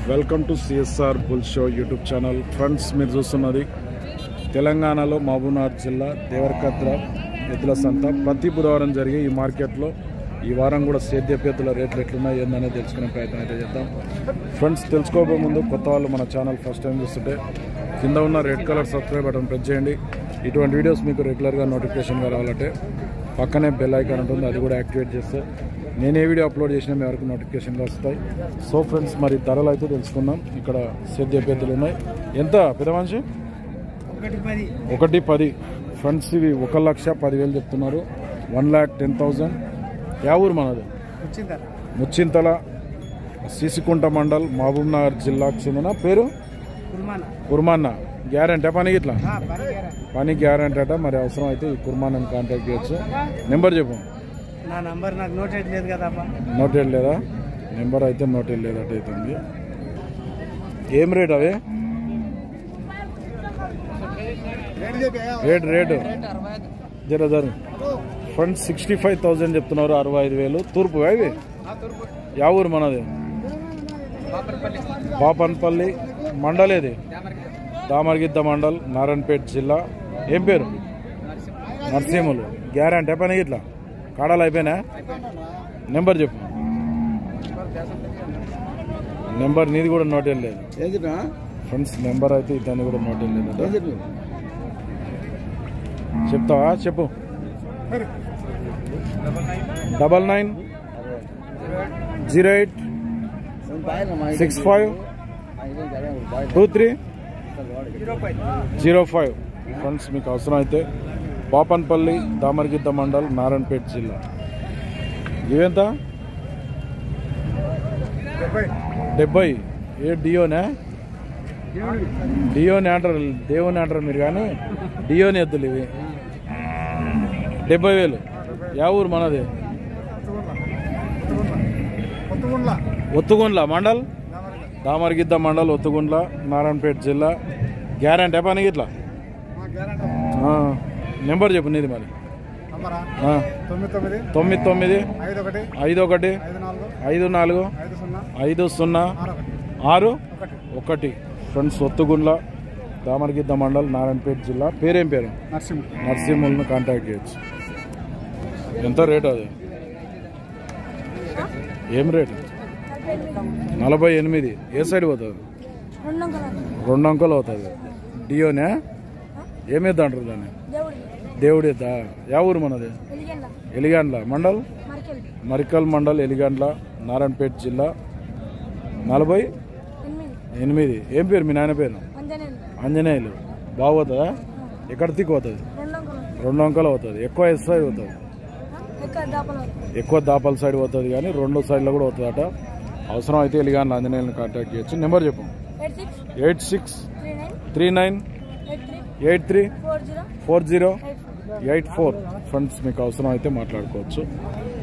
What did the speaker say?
Welcome to CSR bull show YouTube channel friends మీరు చూస్తున్నది తెలంగాణలో మహబూబ్నగర్ జిల్లా దేవరకద్ర ఎద్దుల సంత ప్రతి బుధవారం జరిగే ఈ మార్కెట్లో ఈ వారం కూడా సేద్యపు ఎద్దుల రేట్లు ఎట్లున్నాయి ఏందనేది తెలుసుకునే ప్రయత్నం అయితే చేద్దాం ఫ్రెండ్స్ తెలుసుకోబోయే ముందు కొత్త వాళ్ళు మన ఛానల్ ఫస్ట్ టైం చూస్తుంటే కింద ఉన్న red colour subscribe button press చేయండి ఇటువంటి వీడియోస్ మీకు రెగ్యులర్గా నోటిఫికేషన్గా రావాలంటే పక్కనే బెల్ ఐకాన్ ఉంటుంది అది కూడా యాక్టివేట్ చేస్తే నేను ఏ వీడియో అప్లోడ్ చేసినా మీ వరకు నోటిఫికేషన్గా వస్తాయి సో ఫ్రెండ్స్ మరి ధరలు అయితే తెలుసుకుందాం ఇక్కడ సేద్య పెద్దలు ఉన్నాయి ఎంత పెద్ద మనిషి ఒకటి పది ఒకటి పది ఫ్రెండ్స్ ఇవి ఒక లక్ష పదివేలు చెప్తున్నారు వన్ ల్యాక్ టెన్ థౌజండ్ యా ఊరు మనది వచ్చిందా ముచ్చింతల సిసికుంట మండల్ మహబూబ్ నగర్ జిల్లాకు చెందిన పేరు కుర్మాన కుర్మాన్న గ్యారంటీ పని ఇట్లా ఆ, పనికేరా. పని గ్యారంటీ అట మరి అవసరం అయితే ఈ కుర్మాన్నని కాంటాక్ట్ చేయొచ్చు నెంబర్ చెప్పు నా నంబర్ నాకు నోట్ లేదు కదా అబ్బా నోటెడ్ లేదా నెంబర్ అయితే నోటెడ్ లేదట అవుతుంది ఏం రేట్ అవి రేట్ రేటు జర జర ఫ్రంట్ సిక్స్టీ ఫైవ్ థౌజండ్ చెప్తున్నారు అరవై ఐదు వేలు తూర్పు అవి యా ఊరు మనది బాపన్పల్లి మండల్ ఏది దామరగిద్ద మండల్ నారాయణపేట జిల్లా ఏం పేరు నర్సింహులు గ్యారంటీ పని ఇట్లా కాడాలు అయిపోయినా నెంబర్ చెప్పు నెంబర్ నీది కూడా నోట్ ఏం లేదు ఫ్రెండ్స్ నెంబర్ అయితే ఇతని కూడా నోట్ ఏం లేదు చెప్తావా చెప్పు double nine zero eight six five two three zero five friends మీకు అవసరం అయితే పాపన్పల్లి దామరగిద్ద మండల్ నారాయణపేట జిల్లా ఇవెంత డెబ్బై ఏ డియోనే డియోని అంటారు దేవుని అంటారు మీరు కానీ డియోని ఎద్దులు ఇవి డెబ్బై వేలు యా ఊరు మనది ఒత్తుగుండ్ల మండల్ దామరగిద్ద మండల్ ఒత్తుగుండ్ల నారాయణపేట జిల్లా గ్యారంటీ పని ఇట్లా ఆ, నెంబర్ చెప్పు నీది మరి నంబరా ఆ, తొమ్మిది తొమ్మిది తొమ్మిది తొమ్మిది ఐదు ఒకటి ఐదు ఒకటి ఐదు నాలుగు ఐదు నాలుగు ఐదు సున్నా ఐదు సున్నా ఆరు ఒకటి ఆరు ఒకటి ఒకటి ఫ్రెండ్స్ ఒత్తుగుండ్ల దామరగిద్ద మండల్ నారాయణపేట జిల్లా పేరేం పేరు నరసింహ నర్సింహులను కాంటాక్ట్ చేయొచ్చు ఎంత రేట్ అది ఏం రేట్ నలభై ఎనిమిది ఏ సైడ్ పోతుంది రెండు అంకలు రెండు అంకలు అవుతుంది డియోనే ఏమేద్దా అంటారు దాన్ని దేవుడి దేవుడి ఎద్దా యా ఊరు మనది వెలిగండ ఎలిగాండ్ల మండల్ మరికెళ్ళి మరికల్ మండల్ ఎలిగాండ్ల నారాయణపేట జిల్లా నలభై ఎనిమిది ఎనిమిది ఏం పేరు మీ నాయన పేరు అంజనేయులు ఆంజనేయులు బాగుపోతుందా ఎక్కడ తిక్కు అవుతుంది రెండు అంకలు రెండు అంకలు అవుతుంది ఎక్కువ ఎస్ సైడ్ అవుతుంది ఎక్కడ దాపలు ఎక్కువ దాపల సైడ్ పోతుంది కానీ రెండు సైడ్లో కూడా అవుతుందట అవసరం అయితే ఎలిగాండ్ల ఆంజనేయులను కాంటాక్ట్ చేయొచ్చు నెంబర్ చెప్పు eight six eight six three nine three nine eight three eight three four zero four zero eight four eight four friends మీకు అవసరం అయితే మాట్లాడుకోవచ్చు